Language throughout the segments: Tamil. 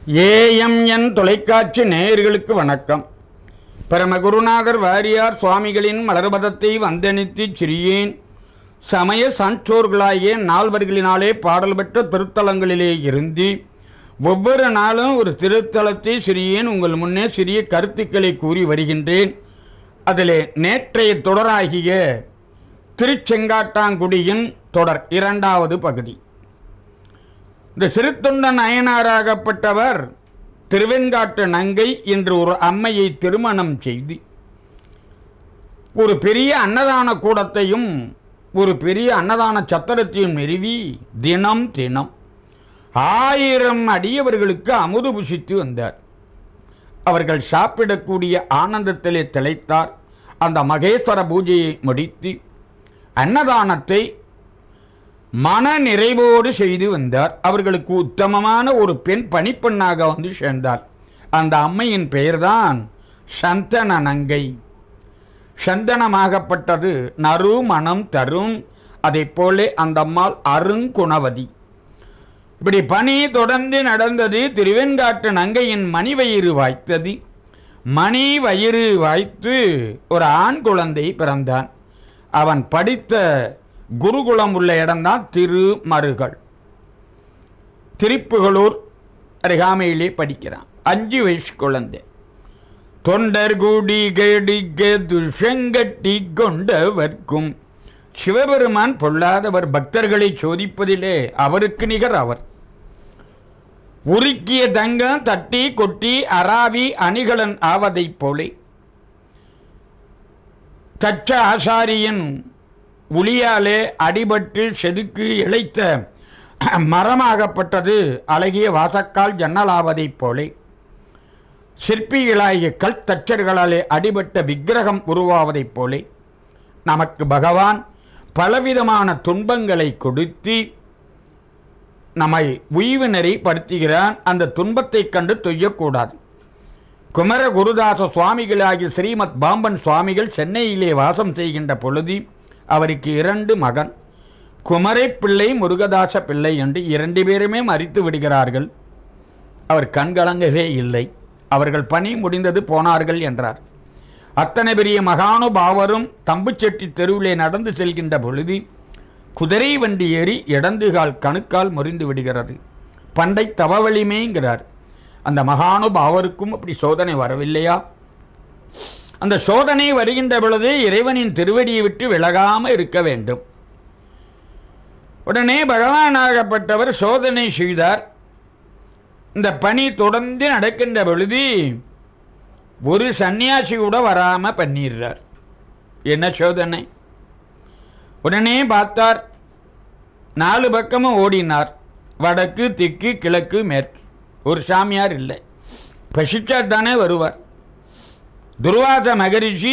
ஏஎம்என் தொலைக்காட்சி நேயர்களுக்கு வணக்கம் பரமகுருநாதர் வாரியார் சுவாமிகளின் மலர்பதத்தை வந்தனித்து சிறியேன் சமய சான்றோர்களாகிய நால்வர்களினாலே பாடல் பெற்ற திருத்தலங்களிலே இருந்து ஒவ்வொரு நாளும் ஒரு திருத்தலத்தை சிறியேன் உங்கள் முன்னே சிறிய கருத்துக்களை கூறி வருகின்றேன் அதிலே நேற்றைய தொடராகிய திருச்செங்காட்டாங்குடியின் தொடர் இரண்டாவது பகுதி இந்த சிறுத்தொண்ட நயனாராகப்பட்டவர் திருவெண்காட்டு நங்கை என்று ஒரு அம்மையை திருமணம் செய்து ஒரு பெரிய அன்னதான கூடத்தையும் ஒரு பெரிய அன்னதான சத்திரத்தையும் நிறுவி தினம் தினம் ஆயிரம் அடியவர்களுக்கு அமுது புசித்து வந்தார் அவர்கள் சாப்பிடக்கூடிய ஆனந்தத்திலே திளைத்தார் அந்த மகேஸ்வர பூஜையை முடித்து அன்னதானத்தை மன நிறைவோடு செய்து வந்தார் அவர்களுக்கு உத்தமமான ஒரு பெண் பணிப்பெண்ணாக வந்து சேர்ந்தார் அந்த அம்மையின் பெயர்தான் சந்தன நங்கை சந்தனமாகப்பட்டது நறு மனம் தரும் அதை போலே அந்த அம்மாள் அருங்குணவதி இப்படி பணி தொடர்ந்து நடந்தது திருவெண்காட்டு நங்கையின் மணி வயிறு வாய்த்தது மணி வயிறு வாய்த்து ஒரு ஆண் குழந்தை பிறந்தான் அவன் படித்த குருகுலம் உள்ள இடம்தான் திருமருகள் திருப்புகளூர் அருகாமையிலே படிக்கிறான் அஞ்சு வயசு குழந்தை தொண்டர் குடி கெடிக்க துஷங்கட்டி கொண்டவர்க்கும் சிவபெருமான் பொல்லாதவர் பக்தர்களை சோதிப்பதிலே அவருக்கு நிகர் அவர் உருக்கிய தங்கம் தட்டி கொட்டி அராவி அணிகலன் ஆவதைப் போலே தச்ச ஆசாரியின் உளியாலே அடிபட்டு செதுக்கு இழைத்த மரமாகப்பட்டது அழகிய வாசக்கால் ஜன்னலாவதைப் போலே சிற்பிகளாகிய கல் தச்சர்களாலே அடிபட்ட விக்கிரகம் உருவாவதைப் போலே நமக்கு பகவான் பலவிதமான துன்பங்களை கொடுத்து நம்மை உய்வு நெறிப்படுத்துகிறான் அந்த துன்பத்தைக் கண்டு தொய்யக்கூடாது குமர குருதாச சுவாமிகளாகிய ஸ்ரீமத் பாம்பன் சுவாமிகள் சென்னையிலே வாசம் செய்கின்ற பொழுது அவருக்கு இரண்டு மகன் குமரை பிள்ளை முருகதாச பிள்ளை என்று இரண்டு பேருமே மறித்து விடுகிறார்கள் அவர் கண்கலங்கவே இல்லை அவர்கள் பணி முடிந்தது போனார்கள் என்றார் அத்தனை பெரிய மகானுபாவரும் தம்புச்செட்டி தெருவிலே நடந்து செல்கின்ற பொழுது குதிரை வண்டி ஏறி இடந்துகால் கணுக்கால் முறிந்து விடுகிறது பண்டை தவவழிமேங்கிறார் அந்த மகானுபாவருக்கும் அப்படி சோதனை வரவில்லையா அந்த சோதனை வருகின்ற பொழுது இறைவனின் திருவடியை விட்டு விலகாம இருக்க வேண்டும் உடனே பகவானாகப்பட்டவர் சோதனை செய்தார் இந்த பணி தொடர்ந்து நடக்கின்ற பொழுது ஒரு சன்னியாசி கூட வராம பண்ணிடுறார் என்ன சோதனை உடனே பார்த்தார் நாலு பக்கமும் ஓடினார் வடக்கு தெற்கு கிழக்கு மேற்கு ஒரு சாமியார் இல்லை பசிச்சார் தானே வருவார் துர்வாச மகரிஷி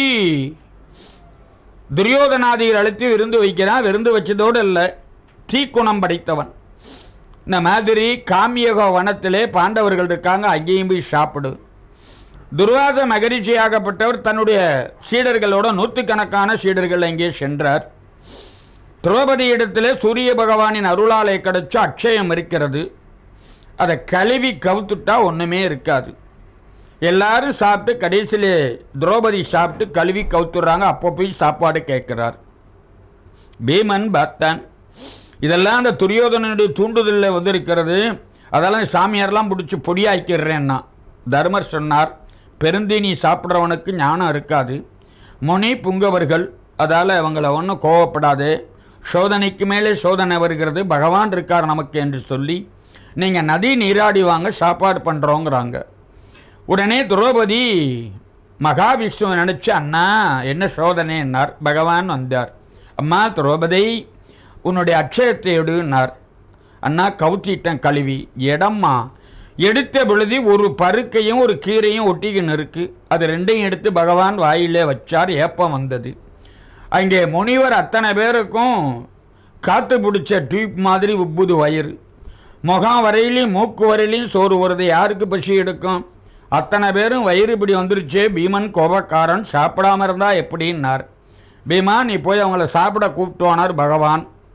துரியோதனாதிகள் அழைத்து விருந்து வைக்கிறான் விருந்து வச்சதோடு இல்லை தீக்குணம் படைத்தவன் இந்த மாதிரி காமியக வனத்திலே பாண்டவர்கள் இருக்காங்க அங்கேயும் போய் சாப்பிடு துர்வாச மகரிஷியாகப்பட்டவர் தன்னுடைய சீடர்களோட நூற்றுக்கணக்கான சீடர்கள் அங்கே சென்றார் திரௌபதி இடத்திலே சூரிய பகவானின் அருளாலை கிடைச்ச அக்ஷயம் இருக்கிறது அதை கழுவி கவுத்துட்டா ஒன்றுமே இருக்காது எல்லாரும் சாப்பிட்டு கடைசியில் திரௌபதி சாப்பிட்டு கழுவி கவுத்துறாங்க அப்போ போய் சாப்பாடு கேட்கிறார் பீமன் பார்த்தான் இதெல்லாம் அந்த துரியோதனனுடைய தூண்டுதலில் வந்திருக்கிறது அதெல்லாம் சாமியார்லாம் பிடிச்சி பொடியாக்கிடுறேன்னா தர்மர் சொன்னார் பெருந்தீனி சாப்பிட்றவனுக்கு ஞானம் இருக்காது முனி புங்கவர்கள் அதால் அவங்கள ஒன்றும் கோவப்படாது சோதனைக்கு மேலே சோதனை வருகிறது பகவான் இருக்கார் நமக்கு என்று சொல்லி நீங்கள் நதி நீராடி வாங்க சாப்பாடு பண்ணுறோங்கிறாங்க உடனே திரௌபதி மகாவிஷ்ணுவை நினச்சி அண்ணா என்ன சோதனைன்னார் பகவான் வந்தார் அம்மா திரௌபதி உன்னுடைய அக்ஷயத்தை எடுனார் அண்ணா கவுத்திட்டேன் கழுவி இடம்மா எடுத்த பொழுது ஒரு பருக்கையும் ஒரு கீரையும் ஒட்டிக்கின்னு இருக்கு அது ரெண்டையும் எடுத்து பகவான் வாயிலே வச்சார் ஏப்பம் வந்தது அங்கே முனிவர் அத்தனை பேருக்கும் காற்று பிடிச்ச டியூப் மாதிரி உப்புது வயிறு முகம் வரையிலையும் மூக்கு வரையிலையும் சோறு வருது யாருக்கு பசி எடுக்கும் அத்தனை பேரும் வயிறு இப்படி வந்துருச்சு பீமன் கோபக்காரன் சாப்பிடாம இருந்தா எப்படின்னார் பீமா நீ போய் அவங்கள சாப்பிட கூப்பிட்டுவானார் பகவான்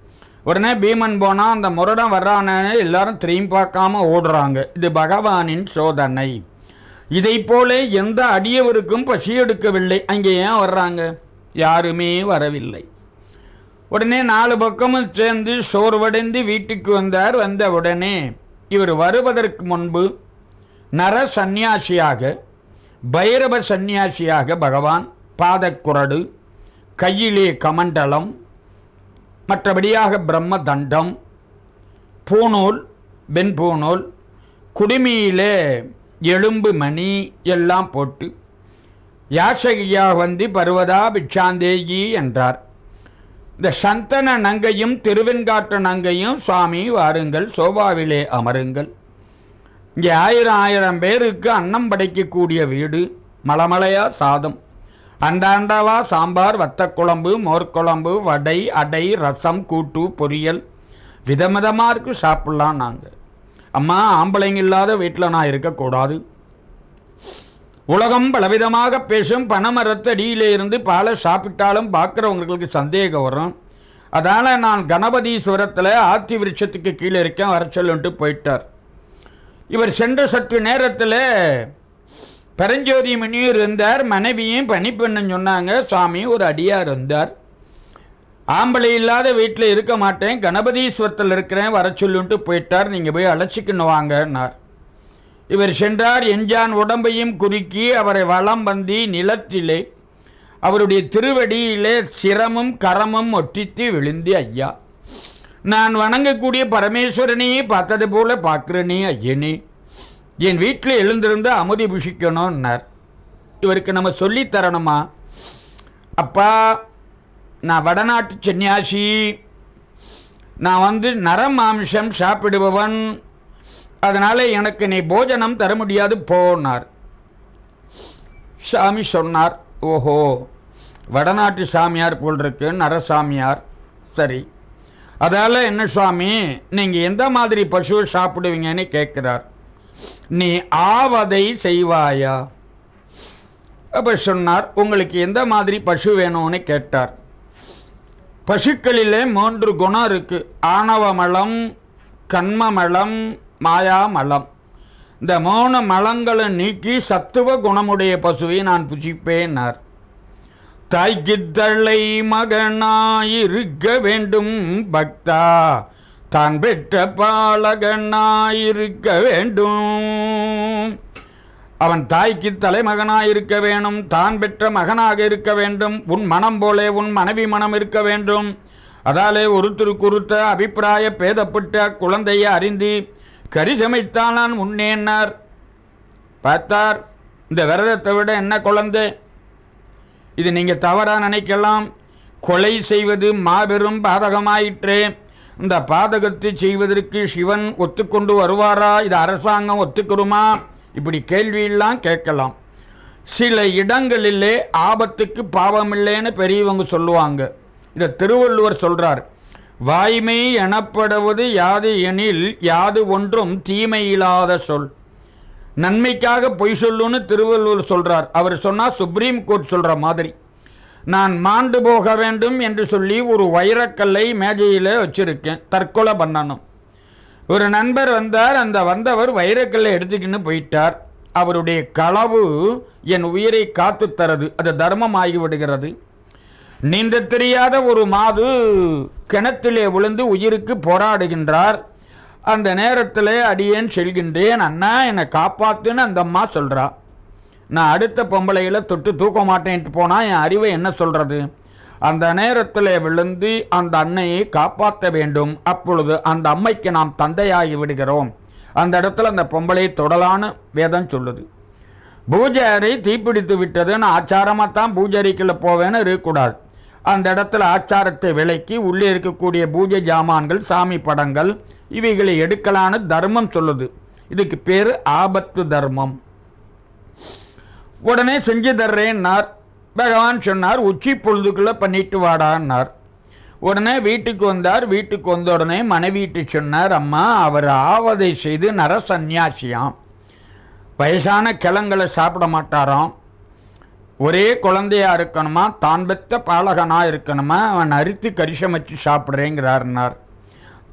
உடனே பீமன் போனா அந்த முரடன் வர்றானே எல்லாரும் திரும்பி பார்க்காம ஓடுறாங்க இது பகவானின் சோதனை இதை போல எந்த அடியவருக்கும் பசி எடுக்கவில்லை அங்கே ஏன் வர்றாங்க யாருமே வரவில்லை உடனே நாலு பக்கமும் சேர்ந்து சோர்வடைந்து வீட்டுக்கு வந்தார் வந்த உடனே இவர் வருவதற்கு முன்பு நர சந்நியாசியாக பைரவ சந்நியாசியாக பகவான் பாதக்குரடு கையிலே கமண்டலம் மற்றபடியாக பிரம்ம தண்டம் பூநூல் வெண்பூநூல் குடுமியிலே எலும்பு மணி எல்லாம் போட்டு யாசகியா வந்து பருவதா பிட்சாந்தேகி என்றார் இந்த சந்தன நங்கையும் திருவெண்காட்டு நங்கையும் சுவாமி வாருங்கள் சோபாவிலே அமருங்கள் இங்கே ஆயிரம் ஆயிரம் பேருக்கு அன்னம் படைக்கக்கூடிய வீடு மலமலையா சாதம் அண்டாண்டவா சாம்பார் வத்தக்குழம்பு மோர்க்குழம்பு வடை அடை ரசம் கூட்டு பொரியல் விதவிதமாக இருக்கு சாப்பிட்லாம் நாங்கள் அம்மா ஆம்பளைங்க இல்லாத வீட்டில் நான் இருக்கக்கூடாது உலகம் பலவிதமாக பேசும் பனைமரத்தடியிலே இருந்து பாலை சாப்பிட்டாலும் பார்க்குறவங்களுக்கு சந்தேகம் வரும் அதனால் நான் கணபதீஸ்வரத்தில் ஆத்தி விருட்சத்துக்கு கீழே இருக்கேன் வர சொல்லுன்ட்டு போயிட்டார் இவர் சென்ற சற்று நேரத்தில் பரஞ்சோதி முனிவர் இருந்தார் மனைவியும் பணிப்பெண்ணுன்னு சொன்னாங்க சுவாமி ஒரு அடியார் இருந்தார் ஆம்பளை இல்லாத வீட்டில் இருக்க மாட்டேன் கணபதீஸ்வரத்தில் இருக்கிறேன் வர சொல்லுன்ட்டு போயிட்டார் நீங்கள் போய் அழைச்சிக்கின்னு வாங்கன்னார் இவர் சென்றார் எஞ்சான் உடம்பையும் குறுக்கி அவரை வளம் வந்தி நிலத்திலே அவருடைய திருவடியிலே சிரமும் கரமும் ஒட்டித்து விழுந்து ஐயா நான் வணங்கக்கூடிய பரமேஸ்வரனையே பார்த்தது போல பார்க்கிறனே ஐயனே என் வீட்டில் எழுந்திருந்து அமுதி புஷிக்கணும்னார் இவருக்கு நம்ம சொல்லித் தரணுமா அப்பா நான் வடநாட்டு சன்னியாசி நான் வந்து நரம் மாம்சம் சாப்பிடுபவன் அதனால் எனக்கு நீ போஜனம் தர முடியாது போனார் சாமி சொன்னார் ஓஹோ வடநாட்டு சாமியார் போல் இருக்கு நரசாமியார் சரி அதால் என்ன சுவாமி நீங்கள் எந்த மாதிரி பசுவை சாப்பிடுவீங்கன்னு கேட்குறார் நீ ஆவதை செய்வாயா அப்போ சொன்னார் உங்களுக்கு எந்த மாதிரி பசு வேணும்னு கேட்டார் பசுக்களிலே மூன்று குணம் இருக்கு ஆணவ மலம் கண்ம மலம் மாயா மலம் இந்த மூணு மலங்களை நீக்கி சத்துவ குணமுடைய பசுவை நான் புசிப்பேனார் தாய்க்கு தள்ளை மகனாயிருக்க வேண்டும் பக்தா தான் பெற்ற பாலகனாயிருக்க வேண்டும் அவன் தாய்க்கு தலைமகனாயிருக்க வேணும் தான் பெற்ற மகனாக இருக்க வேண்டும் உன் மனம் போலே உன் மனைவி மனம் இருக்க வேண்டும் அதாலே ஒருத்தருக்கு ஒருத்த அபிப்பிராய பேதப்பட்ட குழந்தையை அறிந்து கறி சமைத்தான் நான் முன்னேன்னார் பார்த்தார் இந்த விரதத்தை விட என்ன குழந்தை இது நீங்கள் தவறாக நினைக்கலாம் கொலை செய்வது மாபெரும் பாதகமாயிற்றே இந்த பாதகத்தை செய்வதற்கு சிவன் ஒத்துக்கொண்டு வருவாரா இது அரசாங்கம் ஒத்துக்கிறோமா இப்படி கேள்வியெல்லாம் கேட்கலாம் சில இடங்களிலே ஆபத்துக்கு பாவமில்லைன்னு பெரியவங்க சொல்லுவாங்க இதை திருவள்ளுவர் சொல்றார் வாய்மை எனப்படுவது யாது எனில் யாது ஒன்றும் தீமை இல்லாத சொல் நன்மைக்காக பொய் சொல்லுன்னு திருவள்ளுவர் சொல்றார் அவர் சொன்னா சுப்ரீம் கோர்ட் சொல்ற மாதிரி நான் மாண்டு போக வேண்டும் என்று சொல்லி ஒரு வைரக்கல்லை மேஜையில் வச்சிருக்கேன் தற்கொலை பண்ணணும் ஒரு நண்பர் வந்தார் அந்த வந்தவர் வைரக்கல்லை எடுத்துக்கின்னு போயிட்டார் அவருடைய களவு என் உயிரை காத்து தரது அது தர்மமாகி விடுகிறது நீந்த தெரியாத ஒரு மாது கிணத்திலே விழுந்து உயிருக்கு போராடுகின்றார் அந்த நேரத்தில் அடியேன் செல்கின்றேன் அண்ணா என்னை காப்பாத்துன்னு அந்த அம்மா சொல்றா நான் அடுத்த பொம்பளையில் தொட்டு தூக்க மாட்டேன்ட்டு போனால் என் அறிவை என்ன சொல்கிறது அந்த நேரத்தில் விழுந்து அந்த அன்னையை காப்பாற்ற வேண்டும் அப்பொழுது அந்த அம்மைக்கு நாம் தந்தையாகி விடுகிறோம் அந்த இடத்துல அந்த பொம்பளை தொடலான்னு வேதம் சொல்லுது பூஜாரி தீப்பிடித்து விட்டதுன்னு ஆச்சாரமாக தான் பூஜாரிக்குள்ள போவேன்னு இருக்கக்கூடாது அந்த இடத்துல ஆச்சாரத்தை விலக்கி உள்ளே இருக்கக்கூடிய பூஜை ஜாமான்கள் சாமி படங்கள் இவைகளை எடுக்கலான்னு தர்மம் சொல்லுது இதுக்கு பேர் ஆபத்து தர்மம் உடனே செஞ்சு தர்றேன்னார் பகவான் சொன்னார் உச்சி பொழுதுக்குள்ளே பண்ணிட்டு வாடான்னார் உடனே வீட்டுக்கு வந்தார் வீட்டுக்கு வந்த உடனே மனைவிட்டு சொன்னார் அம்மா அவர் ஆவதை செய்து நர சந்நியாசியாம் வயசான கிழங்களை சாப்பிட மாட்டாராம் ஒரே குழந்தையா இருக்கணுமா தான் பெத்த பாலகனா இருக்கணுமா அவன் அரித்து கரிசமைச்சு சாப்பிட்றேங்கிறாருனார்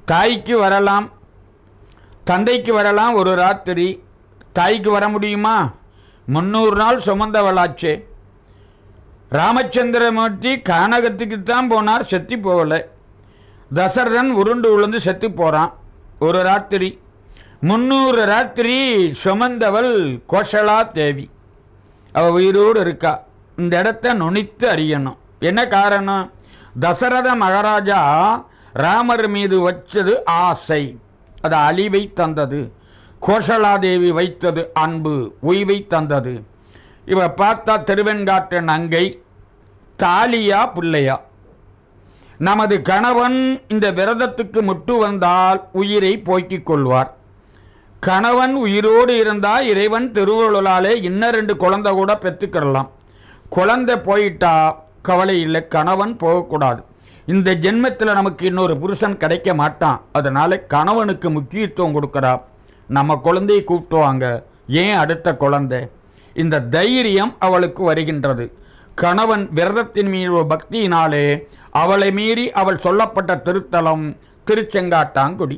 தாய்க்கு வரலாம் தந்தைக்கு வரலாம் ஒரு ராத்திரி தாய்க்கு வர முடியுமா முந்நூறு நாள் சுமந்தவளாச்சே ராமச்சந்திரமூர்த்தி கானகத்துக்குத்தான் போனார் செத்து போகல தசரதன் உருண்டு உளுந்து செத்து போகிறான் ஒரு ராத்திரி முந்நூறு ராத்திரி சுமந்தவள் கோஷலா தேவி அவள் உயிரோடு இருக்கா இந்த இடத்த நுனித்து அறியணும் என்ன காரணம் தசரத மகாராஜா ராமர் மீது வச்சது ஆசை அது அழிவை தந்தது கோஷலாதேவி வைத்தது அன்பு உய்வை தந்தது இவ பார்த்தா திருவெண்காட்டு நங்கை தாலியா பிள்ளையா நமது கணவன் இந்த விரதத்துக்கு முட்டு வந்தால் உயிரை போக்கிக் கொள்வார் கணவன் உயிரோடு இருந்தால் இறைவன் திருவள்ளுவலாலே இன்னும் ரெண்டு குழந்தை கூட பெற்றுக்கிடலாம் குழந்தை போயிட்டா கவலை இல்லை கணவன் போகக்கூடாது இந்த ஜென்மத்தில் நமக்கு இன்னொரு புருஷன் கிடைக்க மாட்டான் அதனால கணவனுக்கு முக்கியத்துவம் கொடுக்குறா நம்ம குழந்தையை கூப்பிட்டுவாங்க ஏன் அடுத்த குழந்தை இந்த தைரியம் அவளுக்கு வருகின்றது கணவன் விரதத்தின் மீது பக்தியினாலே அவளை மீறி அவள் சொல்லப்பட்ட திருத்தலம் திருச்செங்காட்டாங்குடி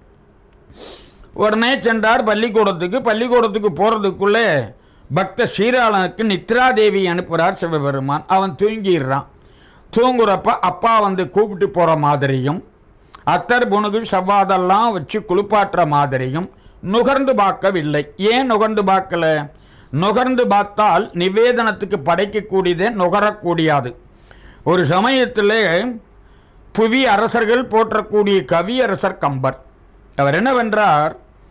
உடனே சென்றார் பள்ளிக்கூடத்துக்கு பள்ளிக்கூடத்துக்கு போகிறதுக்குள்ளே பக்த ஸ்ரீராளனுக்கு நித்ராதேவி அனுப்புகிறார் சிவபெருமான் அவன் தூங்கிடுறான் தூங்குறப்ப அப்பா வந்து கூப்பிட்டு போகிற மாதிரியும் அத்தர் புணுகு செவ்வாதெல்லாம் வச்சு குளிப்பாட்டுற மாதிரியும் நுகர்ந்து பார்க்கவில்லை ஏன் நுகர்ந்து பார்க்கல நுகர்ந்து பார்த்தால் நிவேதனத்துக்கு படைக்கக்கூடியதே நுகரக்கூடியாது ஒரு சமயத்தில் புவி அரசர்கள் போற்றக்கூடிய கவியரசர் கம்பர் அவர் என்னவென்றார்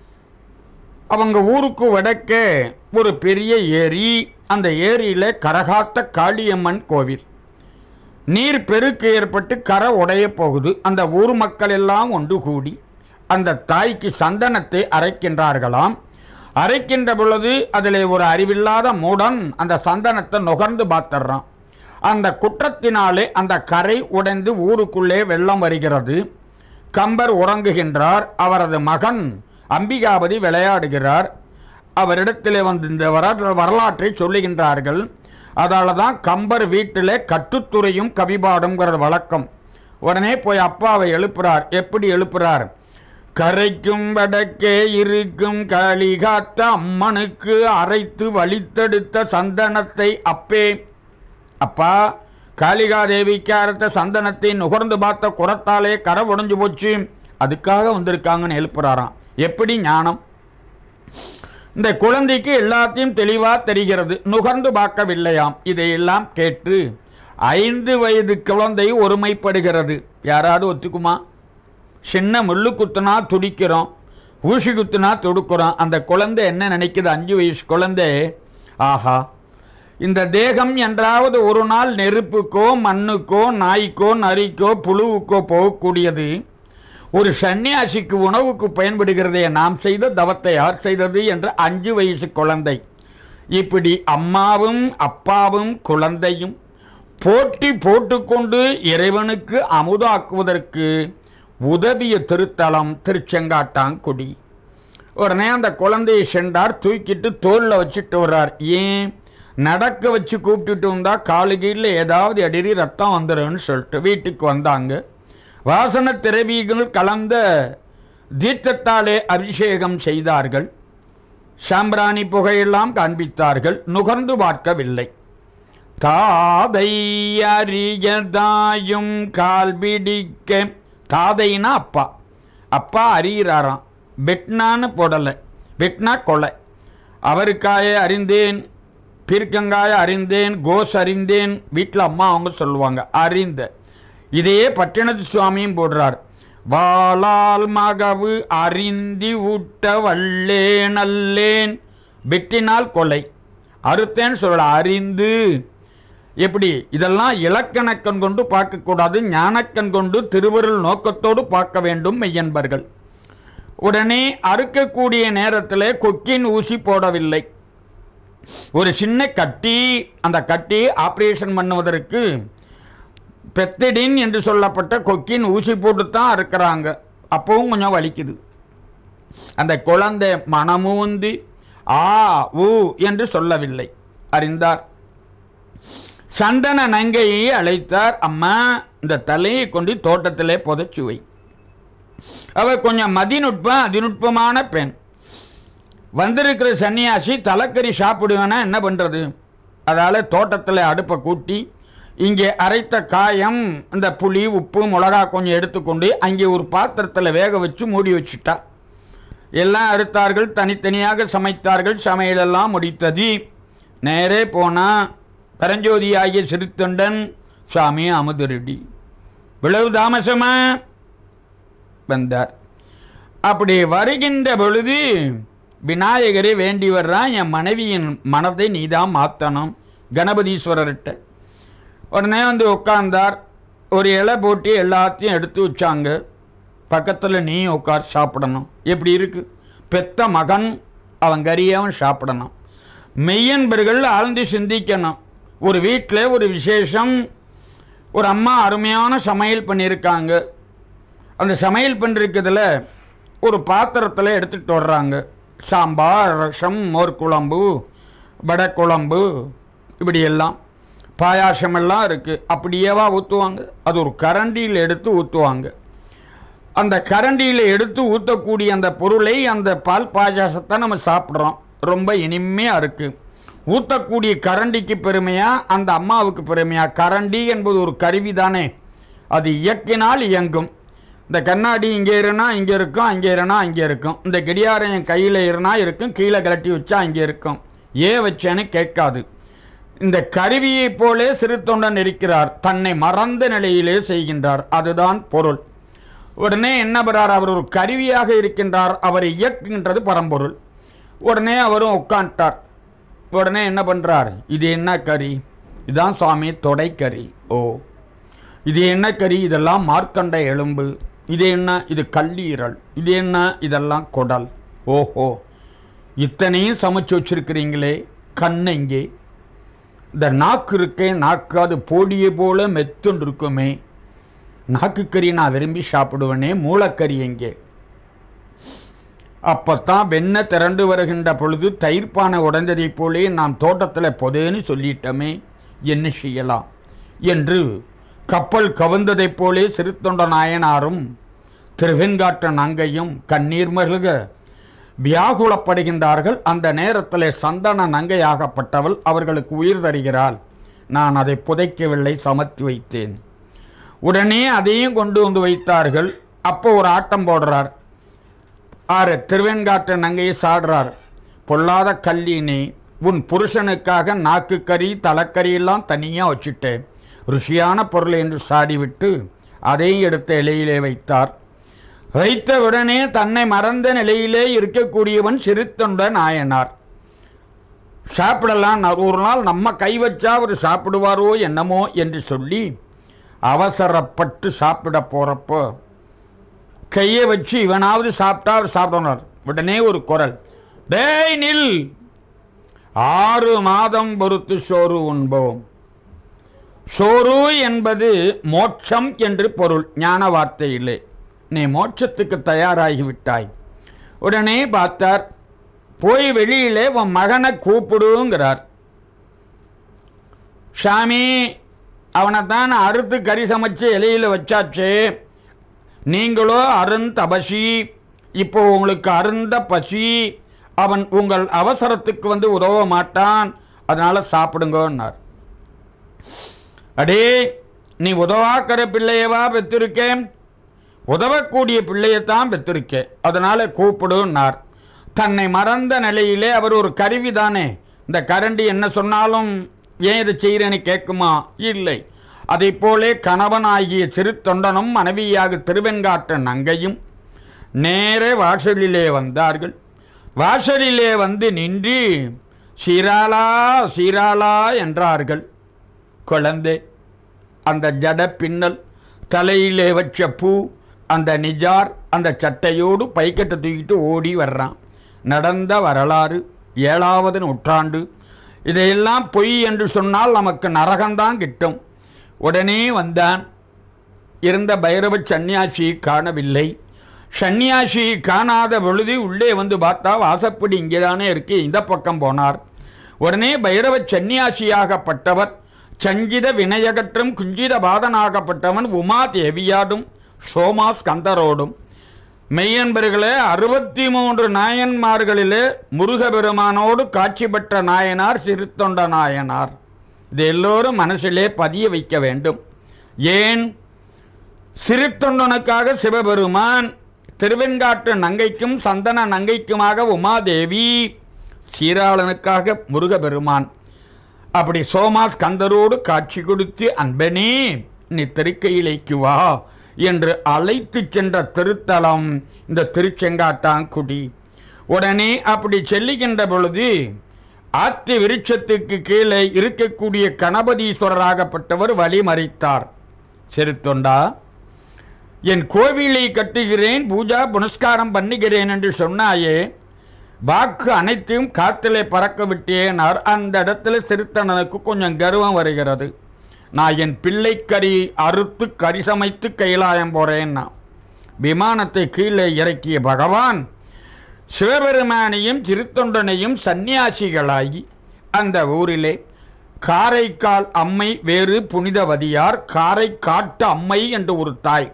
அவங்க ஊருக்கு வடக்கே ஒரு பெரிய ஏரி அந்த ஏரியில் கரகாத்த காளியம்மன் கோவில் நீர் பெருக்கு ஏற்பட்டு கரை உடைய போகுது அந்த ஊர் மக்கள் எல்லாம் ஒன்று கூடி அந்த தாய்க்கு சந்தனத்தை அரைக்கின்றார்களாம் அரைக்கின்ற பொழுது அதில் ஒரு அறிவில்லாத மூடன் அந்த சந்தனத்தை நுகர்ந்து பார்த்துடுறான் அந்த குற்றத்தினாலே அந்த கரை உடைந்து ஊருக்குள்ளே வெள்ளம் வருகிறது கம்பர் உறங்குகின்றார் அவரது மகன் அம்பிகாபதி விளையாடுகிறார் அவரிடத்திலே வந்து இந்த வர வரலாற்றை சொல்லுகின்றார்கள் அதால தான் கம்பர் வீட்டில் கட்டுத்துறையும் கவிபாடுங்கிற வழக்கம் உடனே போய் அப்பாவை எழுப்புறார் எப்படி எழுப்புறார் கரைக்கும் வடக்கே இருக்கும் களிகாத்த அம்மனுக்கு அரைத்து வழித்தெடுத்த சந்தனத்தை அப்பே அப்பா காளிகாதேவிக்கு அரைத்த சந்தனத்தை நுகர்ந்து பார்த்த குரத்தாலே கரை உடைஞ்சு போச்சு அதுக்காக வந்திருக்காங்கன்னு எழுப்புறாராம் எப்படி ஞானம் இந்த குழந்தைக்கு எல்லாத்தையும் தெளிவாக தெரிகிறது நுகர்ந்து பார்க்கவில்லையாம் இதையெல்லாம் கேட்டு ஐந்து வயது குழந்தை ஒருமைப்படுகிறது யாராவது ஒத்துக்குமா சின்ன முள்ளு குத்துனா துடிக்கிறோம் ஊசி குத்துனா துடுக்கிறோம் அந்த குழந்தை என்ன நினைக்குது அஞ்சு வயசு குழந்தை ஆஹா இந்த தேகம் என்றாவது ஒரு நாள் நெருப்புக்கோ மண்ணுக்கோ நாய்க்கோ நரிக்கோ புழுவுக்கோ போகக்கூடியது ஒரு சன்னியாசிக்கு உணவுக்கு பயன்படுகிறதே நாம் செய்த தவத்தை யார் செய்தது என்ற அஞ்சு வயசு குழந்தை இப்படி அம்மாவும் அப்பாவும் குழந்தையும் போட்டி போட்டுக்கொண்டு இறைவனுக்கு அமுதாக்குவதற்கு உதவிய திருத்தலம் திருச்செங்காட்டாங்குடி உடனே அந்த குழந்தையை சென்றார் தூக்கிட்டு தோளில் வச்சுட்டு வர்றார் ஏன் நடக்க வச்சு கூப்பிட்டுட்டு வந்தா காலு கீழில் ஏதாவது அடிரி ரத்தம் வந்துடும்னு சொல்லிட்டு வீட்டுக்கு வந்தாங்க வாசன திரவியங்கள் கலந்த தீர்த்தத்தாலே அபிஷேகம் செய்தார்கள் சாம்பிராணி புகையெல்லாம் காண்பித்தார்கள் நுகர்ந்து பார்க்கவில்லை தாதை அறியதாயும் கால் பிடிக்க தாதைனா அப்பா அப்பா அறிகிறாராம் பெட்னான்னு போடலை பெட்னா கொலை அவருக்காய அறிந்தேன் பீர்க்கங்காய அறிந்தேன் கோஸ் அறிந்தேன் வீட்டில் அம்மா அவங்க சொல்லுவாங்க அறிந்த இதையே பட்டினத்து சுவாமியும் போடுறார் வாளால் மகவு அறிந்தி ஊட்ட வல்லேன் அல்லேன் வெட்டினால் கொலை அறுத்தேன்னு சொல்ல அறிந்து எப்படி இதெல்லாம் இலக்கணக்கண் கொண்டு பார்க்கக்கூடாது ஞானக்கண் கொண்டு திருவருள் நோக்கத்தோடு பார்க்க வேண்டும் மெய்யன்பர்கள் உடனே அறுக்கக்கூடிய நேரத்தில் கொக்கின் ஊசி போடவில்லை ஒரு சின்ன கட்டி அந்த கட்டி ஆப்ரேஷன் பண்ணுவதற்கு பெத்திடின் என்று சொல்லப்பட்ட கொக்கின் ஊசி போட்டு தான் அறுக்கிறாங்க அப்பவும் கொஞ்சம் வலிக்குது அந்த குழந்தை மனமூந்தி ஆ ஊ என்று சொல்லவில்லை அறிந்தார் சந்தன நங்கையை அழைத்தார் அம்மா இந்த தலையை கொண்டு தோட்டத்திலே புதைச்சு வை அவ கொஞ்சம் மதிநுட்பம் அதிநுட்பமான பெண் வந்திருக்கிற சன்னியாசி தலைக்கறி சாப்பிடுவேன்னா என்ன பண்ணுறது அதால் தோட்டத்தில் அடுப்பை கூட்டி இங்கே அரைத்த காயம் இந்த புளி உப்பு மிளகா கொஞ்சம் எடுத்துக்கொண்டு அங்கே ஒரு பாத்திரத்தில் வேக வச்சு மூடி வச்சுட்டா எல்லாம் அறுத்தார்கள் தனித்தனியாக சமைத்தார்கள் சமையலெல்லாம் முடித்தது நேரே போனால் பரஞ்சோதி ஆகிய சிறுத்தொண்டன் சுவாமி அமுதரெடி இவ்வளவு தாமசமா வந்தார் அப்படி வருகின்ற பொழுது விநாயகரை வேண்டி வர்றான் என் மனைவியின் மனதை நீதான் மாற்றணும் கணபதீஸ்வரர்கிட்ட உடனே வந்து உட்கார்ந்தார் ஒரு இலை போட்டு எல்லாத்தையும் எடுத்து வச்சாங்க பக்கத்தில் நீ உட்கார் சாப்பிடணும் எப்படி இருக்கு பெத்த மகன் அவன் கறியவன் சாப்பிடணும் மெய்யன்பர்கள் ஆழ்ந்து சிந்திக்கணும் ஒரு வீட்டில் ஒரு விசேஷம் ஒரு அம்மா அருமையான சமையல் பண்ணியிருக்காங்க அந்த சமையல் பண்ணிருக்கிறதுல ஒரு பாத்திரத்தில் எடுத்துகிட்டு வர்றாங்க சாம்பார் ரசம் மோர் குழம்பு வடை குழம்பு இப்படி எல்லாம் பாயாசமெல்லாம் இருக்குது அப்படியேவா ஊற்றுவாங்க அது ஒரு கரண்டியில் எடுத்து ஊற்றுவாங்க அந்த கரண்டியில் எடுத்து ஊற்றக்கூடிய அந்த பொருளை அந்த பால் பாயாசத்தை நம்ம சாப்பிட்றோம் ரொம்ப இனிமையாக இருக்குது ஊற்றக்கூடிய கரண்டிக்கு பெருமையா அந்த அம்மாவுக்கு பெருமையா கரண்டி என்பது ஒரு கருவி தானே அது இயக்கினால் இயங்கும் இந்த கண்ணாடி இங்கே இருனா இங்கே இருக்கும் அங்கே இருனா அங்கே இருக்கும் இந்த கடியாரம் என் கையில் இருனா இருக்கும் கீழே கலட்டி வச்சா அங்கே இருக்கும் ஏன் வச்சேன்னு கேட்காது இந்த கருவியைப் போலே சிறு தொண்டன் இருக்கிறார் தன்னை மறந்த நிலையிலே செய்கின்றார் அதுதான் பொருள் உடனே என்ன பண்றார் அவர் ஒரு கருவியாக இருக்கின்றார் அவரை இயக்குகின்றது பரம்பொருள் உடனே அவரும் உட்காந்துட்டார் உடனே என்ன பண்றார் இது என்ன கறி இதான் சுவாமி தொடைக்கறி ஓ இது என்ன கறி இதெல்லாம் மார்க்கண்ட எலும்பு இது என்ன இது கல்லீரல் இது என்ன இதெல்லாம் குடல் ஓஹோ இத்தனையும் சமைச்சு வச்சிருக்கிறீங்களே கண் எங்கே இந்த நாக்கு இருக்கே நாக்கு அது போடிய போல மெத்துண்டு இருக்குமே நாக்குக்கறி நான் விரும்பி சாப்பிடுவேனே மூளைக்கறி எங்கே அப்பத்தான் வெண்ணெய் திரண்டு வருகின்ற பொழுது தயிர்ப்பானை உடைந்ததைப் போலே நாம் தோட்டத்தில் பொதேன்னு சொல்லிட்டோமே என்ன செய்யலாம் என்று கப்பல் கவுந்ததைப் போலே சிறுத்தொண்ட நாயனாரும் திருவெண்காட்ட நங்கையும் கண்ணீர் மல்க வியாகுலப்படுகின்றார்கள் அந்த நேரத்தில் சந்தன நங்கையாகப்பட்டவள் அவர்களுக்கு உயிர் தருகிறாள் நான் அதை புதைக்கவில்லை சமர்த்தி வைத்தேன் உடனே அதையும் கொண்டு வந்து வைத்தார்கள் அப்போ ஒரு ஆட்டம் போடுறார் ஆறு திருவெண்காட்டு நங்கையை சாடுறார் பொல்லாத கல்லினி உன் புருஷனுக்காக நாக்கு கறி தலைக்கறி எல்லாம் தனியாக வச்சுட்டேன் ருசியான பொருள் என்று சாடிவிட்டு அதையும் எடுத்த இலையிலே வைத்தார் வைத்த உடனே தன்னை மறந்த நிலையிலே இருக்கக்கூடியவன் சிறுத்தொண்ட நாயனார் சாப்பிடலாம் நான் ஒரு நாள் நம்ம கை வச்சா அவர் சாப்பிடுவாரோ என்னமோ என்று சொல்லி அவசரப்பட்டு சாப்பிட போறப்போ கையை வச்சு இவனாவது சாப்பிட்டா அவர் சாப்பிடணும் உடனே ஒரு குரல் டேய் நில் ஆறு மாதம் பொறுத்து சோறு உண்போம் சோறு என்பது மோட்சம் என்று பொருள் ஞான வார்த்தையிலே நீ மோட்சத்துக்கு தயாராகிவிட்டாய் உடனே பார்த்தார் போய் வெளியிலே உன் மகனை கூப்பிடுங்கிறார் சாமி அவனை தான் அறுத்து கறி சமைச்சு இலையில வச்சாச்சு நீங்களோ அருந்தபசி இப்போ உங்களுக்கு அருந்த பசி அவன் உங்கள் அவசரத்துக்கு வந்து உதவ மாட்டான் அதனால சாப்பிடுங்கன்னார் அடே நீ உதவாக்கிற பிள்ளையவா பெற்றிருக்கேன் உதவக்கூடிய பிள்ளையத்தான் பெற்றிருக்கே அதனால கூப்பிடுன்னார் தன்னை மறந்த நிலையிலே அவர் ஒரு கருவி தானே இந்த கரண்டி என்ன சொன்னாலும் ஏன் இதை செய்கிறேன்னு கேட்குமா இல்லை அதை போலே கணவனாகிய சிறு தொண்டனும் மனைவியாக திருவெண்காட்டு நங்கையும் நேரே வாசலிலே வந்தார்கள் வாசலிலே வந்து நின்று சீராளா சீராளா என்றார்கள் குழந்தை அந்த ஜட பின்னல் தலையிலே வச்ச பூ அந்த நிஜார் அந்த சட்டையோடு பைக்கெட்டை தூக்கிட்டு ஓடி வர்றான் நடந்த வரலாறு ஏழாவது நூற்றாண்டு இதையெல்லாம் பொய் என்று சொன்னால் நமக்கு நரகம்தான் கிட்டும் உடனே வந்தான் இருந்த பைரவ சன்னியாசியை காணவில்லை சன்னியாசியை காணாத பொழுது உள்ளே வந்து பார்த்தா வாசப்படி இங்கே தானே இருக்கு இந்த பக்கம் போனார் உடனே பைரவ சன்னியாசியாகப்பட்டவர் சஞ்சித வினயகற்றும் குஞ்சித பாதனாகப்பட்டவன் உமா தேவியாடும் சோமா ஸ்கந்தரோடும் மெய்யன்பர்களே அறுபத்தி மூன்று நாயன்மார்களிலே முருகபெருமானோடு காட்சி பெற்ற நாயனார் சிறுத்தொண்ட நாயனார் இது எல்லோரும் மனசிலே பதிய வைக்க வேண்டும் ஏன் சிறுத்தொண்டனுக்காக சிவபெருமான் திருவெண்காட்டு நங்கைக்கும் சந்தன நங்கைக்குமாக உமாதேவி சீராளனுக்காக முருகபெருமான் அப்படி சோமாஸ் கந்தரோடு காட்சி கொடுத்து அன்பனே நீ திருக்கையிலைக்கு வா என்று அழைத்து சென்ற திருத்தலம் இந்த திருச்செங்காட்டாங்குடி உடனே அப்படி செல்லுகின்ற பொழுது ஆத்தி விருட்சத்துக்கு கீழே இருக்கக்கூடிய கணபதீஸ்வரராகப்பட்டவர் வழிமறித்தார் செருத்தொண்டா என் கோவிலை கட்டுகிறேன் பூஜா புனஸ்காரம் பண்ணுகிறேன் என்று சொன்னாயே வாக்கு அனைத்தையும் காத்திலே பறக்க விட்டேனார் அந்த இடத்துல சிறுத்தனனுக்கு கொஞ்சம் கர்வம் வருகிறது நான் என் பிள்ளைக்கறி அறுத்து கறி சமைத்து கைலாயம் போறேன்னா விமானத்தை கீழே இறக்கிய பகவான் சிவபெருமானையும் திருத்தொண்டனையும் சந்நியாசிகளாகி அந்த ஊரிலே காரைக்கால் அம்மை வேறு புனிதவதியார் காரைக்காட்டு அம்மை என்று ஒரு தாய்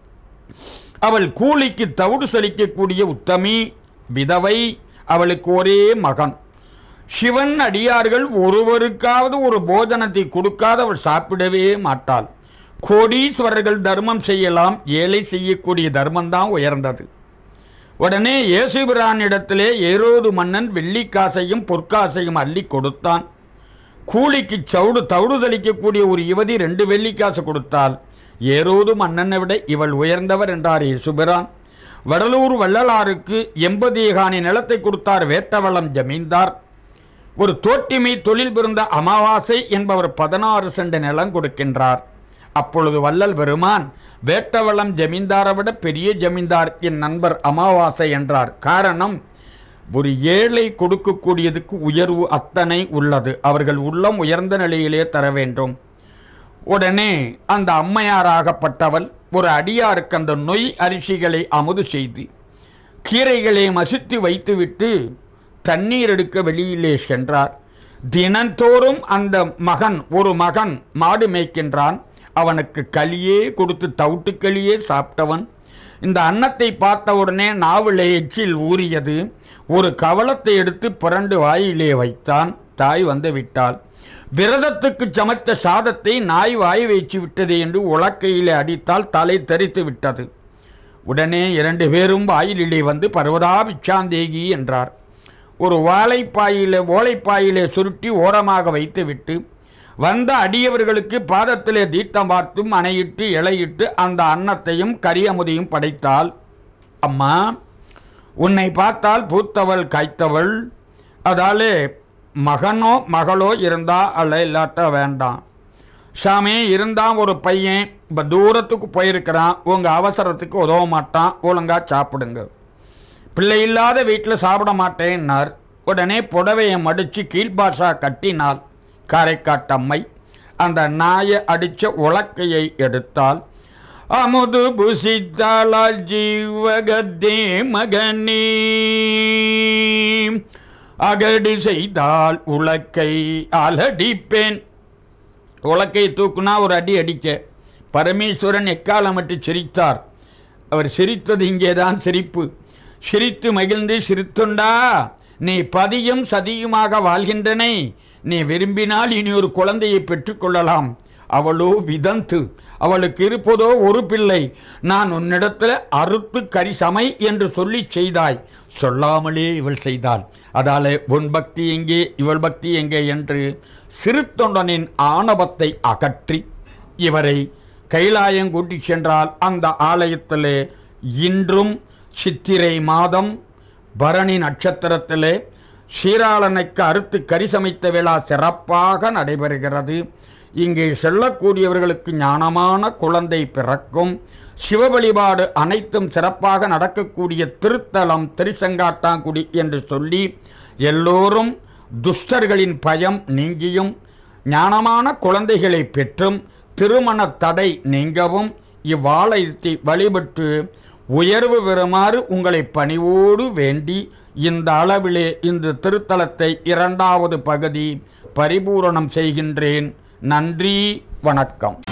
அவள் கூலிக்கு தவிடு செலுத்தக்கூடிய உத்தமி விதவை அவளுக்கு ஒரே மகன் சிவன் அடியார்கள் ஒருவருக்காவது ஒரு போஜனத்தை கொடுக்காத அவள் சாப்பிடவே மாட்டாள் கோடீஸ்வரர்கள் தர்மம் செய்யலாம் ஏழை செய்யக்கூடிய தர்மம்தான் உயர்ந்தது உடனே இயேசுபிரானிடத்திலே ஏரோது மன்னன் வெள்ளிக்காசையும் பொற்காசையும் அள்ளி கொடுத்தான் கூலிக்கு சவுடு தவுடு தெளிக்கக்கூடிய ஒரு யுவதி ரெண்டு வெள்ளிக்காசு கொடுத்தால் ஏரோது மன்னனை விட இவள் உயர்ந்தவர் என்றார் இயேசுபிரான் வடலூர் வள்ளலாருக்கு எண்பது ஏகானி நிலத்தை கொடுத்தார் வேட்டவளம் ஜமீன்தார் ஒரு தோட்டிமை தொழில் பிறந்த அமாவாசை என்பவர் பதினாறு சென்ட் நிலம் கொடுக்கின்றார் அப்பொழுது வள்ளல் பெருமான் வேட்டவளம் ஜமீன்தாரை விட பெரிய ஜமீன்தார் என் நண்பர் அமாவாசை என்றார் காரணம் ஒரு ஏழை கொடுக்கக்கூடியதுக்கு உயர்வு அத்தனை உள்ளது அவர்கள் உள்ளம் உயர்ந்த நிலையிலே தர வேண்டும் உடனே அந்த அம்மையாராகப்பட்டவள் ஒரு அடியாருக்கு அந்த நொய் அரிசிகளை அமுது செய்து கீரைகளை மசித்து வைத்துவிட்டு தண்ணீர் எடுக்க வெளியிலே சென்றார் தினந்தோறும் அந்த மகன் ஒரு மகன் மாடு மேய்க்கின்றான் அவனுக்கு களியே கொடுத்து தவிட்டுக்களியே சாப்பிட்டவன் இந்த அன்னத்தை பார்த்த உடனே நாவிலே எச்சில் ஊறியது ஒரு கவளத்தை எடுத்து புரண்டு வாயிலே வைத்தான் தாய் வந்து விட்டாள் விரதத்துக்கு சமைத்த சாதத்தை நாய் வாய் வைத்து விட்டது என்று உலக்கையிலே அடித்தால் தலை தெரித்து விட்டது உடனே இரண்டு பேரும் வாயிலிலே வந்து பர்வதா பிச்சாந்தேகி என்றார் ஒரு வாழைப்பாயிலே ஓலைப்பாயிலே சுருட்டி ஓரமாக வைத்துவிட்டு வந்த அடியவர்களுக்கு பாதத்திலே தீர்த்தம் பார்த்தும் அணையிட்டு இலையிட்டு அந்த அன்னத்தையும் கரியமுதையும் படைத்தாள் அம்மா உன்னை பார்த்தால் பூத்தவள் காய்த்தவள் அதாலே மகனோ மகளோ இருந்தா அல்ல இல்லாட்ட வேண்டாம் சாமி இருந்தான் ஒரு பையன் இப்போ தூரத்துக்கு போயிருக்கிறான் உங்கள் அவசரத்துக்கு உதவ மாட்டான் ஒழுங்கா சாப்பிடுங்க பிள்ளை இல்லாத வீட்டில் சாப்பிட மாட்டேன்னார் உடனே புடவையை மடித்து கீழ்பாஷா கட்டினாள் காரைக்காட்டம்மை அந்த நாயை அடித்த உலக்கையை எடுத்தால் அமுது புசித்தாளால் ஜீவகத்தே மகனே அகடு செய்தால் உலக்கை அலடிப்பேன் உலக்கை தூக்குனா ஒரு அடி அடிக்க பரமேஸ்வரன் எக்காலமிட்டு சிரித்தார் அவர் சிரித்தது இங்கேதான் சிரிப்பு சிரித்து மகிழ்ந்து சிரித்துண்டா நீ பதியும் சதியுமாக வாழ்கின்றனை நீ விரும்பினால் இனி ஒரு குழந்தையை பெற்றுக்கொள்ளலாம் அவளோ விதந்து அவளுக்கு இருப்பதோ ஒரு பிள்ளை நான் உன்னிடத்தில் அறுத்து கரிசமை என்று சொல்லி செய்தாய் சொல்லாமலே இவள் செய்தாள் அதாலே உன் பக்தி எங்கே இவள் பக்தி எங்கே என்று சிறுத்தொண்டனின் ஆணவத்தை அகற்றி இவரை கைலாயம் கூட்டிச் சென்றால் அந்த ஆலயத்திலே இன்றும் சித்திரை மாதம் பரணி நட்சத்திரத்திலே சீராளனுக்கு அறுத்து கரிசமைத்த விழா சிறப்பாக நடைபெறுகிறது இங்கே செல்லக்கூடியவர்களுக்கு ஞானமான குழந்தை பிறக்கும் சிவ வழிபாடு அனைத்தும் சிறப்பாக நடக்கக்கூடிய திருத்தலம் திருச்செங்காட்டாங்குடி என்று சொல்லி எல்லோரும் துஷ்டர்களின் பயம் நீங்கியும் ஞானமான குழந்தைகளை பெற்றும் திருமண தடை நீங்கவும் இவ்வாலயத்தை வழிபட்டு உயர்வு பெறுமாறு உங்களை பணிவோடு வேண்டி இந்த அளவிலே இந்த திருத்தலத்தை இரண்டாவது பகுதி பரிபூரணம் செய்கின்றேன் நன்றி வணக்கம்